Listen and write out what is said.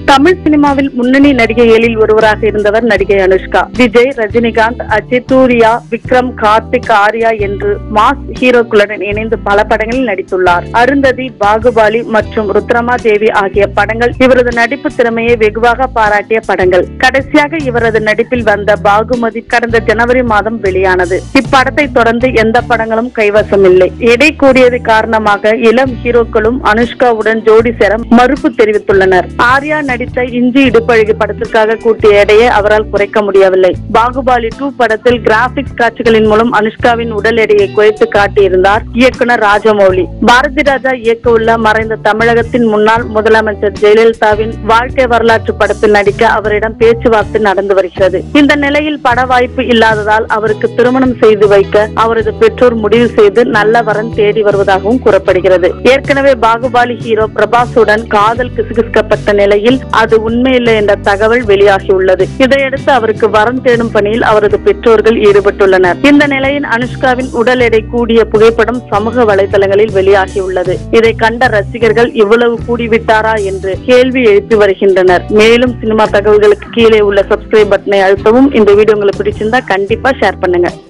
தமிழ் சினிமாவில் முன்னணி நடிகைகளில் ஒருவராக இருந்தவர் நடிகை அனுஷ்கா விஜய் ரஜினிகாந்த் அஜித் சூர்யா விக்ரம் கார்த்திக் ஆர்யா என்று மாஸ் ஹீரோக்களுடன் இணைந்து பல படங்களில் நடித்துள்ளார் அருந்ததி பாகுபாலி மற்றும் ருத்ரமா தேவி ஆகிய படங்கள் இவரது நடிப்பு திறமையை வெகுவாக பாராட்டிய படங்கள் கடைசியாக இவரது நடிப்பில் வந்த பாகுமதி கடந்த ஜனவரி மாதம் வெளியானது இப்படத்தை தொடர்ந்து எந்த படங்களும் கைவசம் இல்லை எடை கூடியது காரணமாக இளம் ஹீரோக்களும் அனுஷ்காவுடன் ஜோடி சேர மறுப்பு தெரிவித்துள்ளனர் ஆர்யா நடித்த இஞ்சி இடுப்பழகி படத்திற்காக கூட்டிய எடையை அவரால் குறைக்க முடியவில்லை பாகுபாலி டூ படத்தில் கிராபிக்ஸ் காட்சிகளின் மூலம் அனுஷ்காவின் உடல் எடையை குறைத்து காட்டியிருந்தார் இயக்குனர் ராஜமௌலி பாரதி ராஜா இயக்கவுள்ள மறைந்த தமிழகத்தின் முன்னாள் முதலமைச்சர் ஜெயலலிதாவின் வாழ்க்கை வரலாற்று படத்தில் நடிக்க அவரிடம் பேச்சுவார்த்தை நடந்து வருகிறது இந்த நிலையில் பட வாய்ப்பு இல்லாததால் அவருக்கு திருமணம் செய்து வைக்க அவரது பெற்றோர் முடிவு செய்து நல்ல வரன் தேடி வருவதாகவும் கூறப்படுகிறது ஏற்கனவே பாகுபாலி ஹீரோ பிரபாஸுடன் காதல் கிசுகிசுக்கப்பட்ட நிலையில் அது உண்மையில்லை என்ற தகவல் வெளியாகியுள்ளது இதையடுத்து அவருக்கு வரன் தேடும் பணியில் அவரது பெற்றோர்கள் ஈடுபட்டுள்ளனர் இந்த நிலையில் அனுஷ்காவின் உடல் எடை கூடிய புகைப்படம் சமூக வலைதளங்களில் வெளியாகியுள்ளது இதை கண்ட ரசிகர்கள் இவ்வளவு கூடிவிட்டாரா என்று கேள்வி எழுப்பி வருகின்றனர் மேலும் சினிமா தகவல்களுக்கு கீழே உள்ள சப்ஸ்கிரைப் பட்டனை அழுத்தவும் இந்த வீடியோ உங்களுக்கு பிடிச்சிருந்தா கண்டிப்பா ஷேர் பண்ணுங்க